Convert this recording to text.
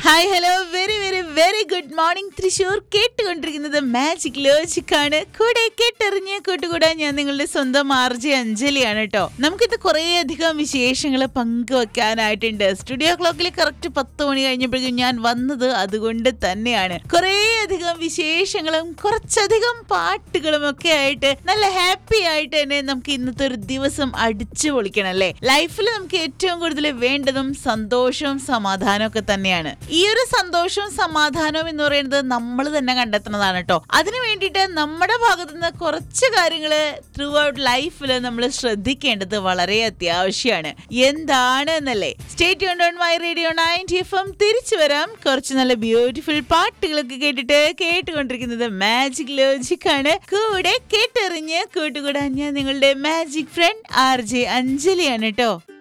hi hello very very very good morning Thrissur കേട്ടുകൊണ്ടിരിക്കുന്നത് magic logic ആണ് കൂടെ കേട്ടെറിഞ്ഞ് കൂട്ടുകൂടാൻ ഞാൻ നിങ്ങളുടെ സ്വന്തം ആർജി അഞ്ജലിയാണ് കേട്ടോ നമുക്കിത് കുറേ അധികം വിശേഷങ്ങൾ പങ്കുവെക്കാനായിട്ടുണ്ട് സ്റ്റുഡിയോ ക്ലോക്കിൽ കറക്റ്റ് പത്ത് മണി കഴിഞ്ഞപ്പോഴേക്കും ഞാൻ വന്നത് അതുകൊണ്ട് തന്നെയാണ് കുറേ അധികം വിശേഷങ്ങളും കുറച്ചധികം പാട്ടുകളും ഒക്കെ ആയിട്ട് നല്ല ഹാപ്പി ആയിട്ട് തന്നെ നമുക്ക് ഇന്നത്തെ ഒരു ദിവസം അടിച്ചു പൊളിക്കണം അല്ലേ ലൈഫിൽ നമുക്ക് ഏറ്റവും കൂടുതൽ വേണ്ടതും സന്തോഷവും സമാധാനവും ഒക്കെ തന്നെയാണ് ഈ ഒരു സന്തോഷവും സമാധാനവും എന്ന് പറയുന്നത് നമ്മൾ തന്നെ കണ്ടെത്തുന്നതാണ് കേട്ടോ അതിനു വേണ്ടിയിട്ട് നമ്മുടെ ഭാഗത്തു നിന്ന് കുറച്ച് കാര്യങ്ങൾ ത്രൂ ഔട്ട് ലൈഫിൽ നമ്മൾ ശ്രദ്ധിക്കേണ്ടത് വളരെ അത്യാവശ്യമാണ് എന്താണ് എന്നല്ലേ stay on my radio ninety F M തിരിച്ചു വരാം കുറച്ച് നല്ല ബ്യൂട്ടിഫുൾ പാട്ടുകളൊക്കെ കേട്ടിട്ട് കേട്ടുകൊണ്ടിരിക്കുന്നത് മാജിക് ലോജിക് ആണ് കൂടെ കേട്ടെറിഞ്ഞ് കൂട്ടുകൂടാൻ ഞാൻ നിങ്ങളുടെ മാജിക് ഫ്രണ്ട് ആർ ജെ അഞ്ജലിയാണ് കേട്ടോ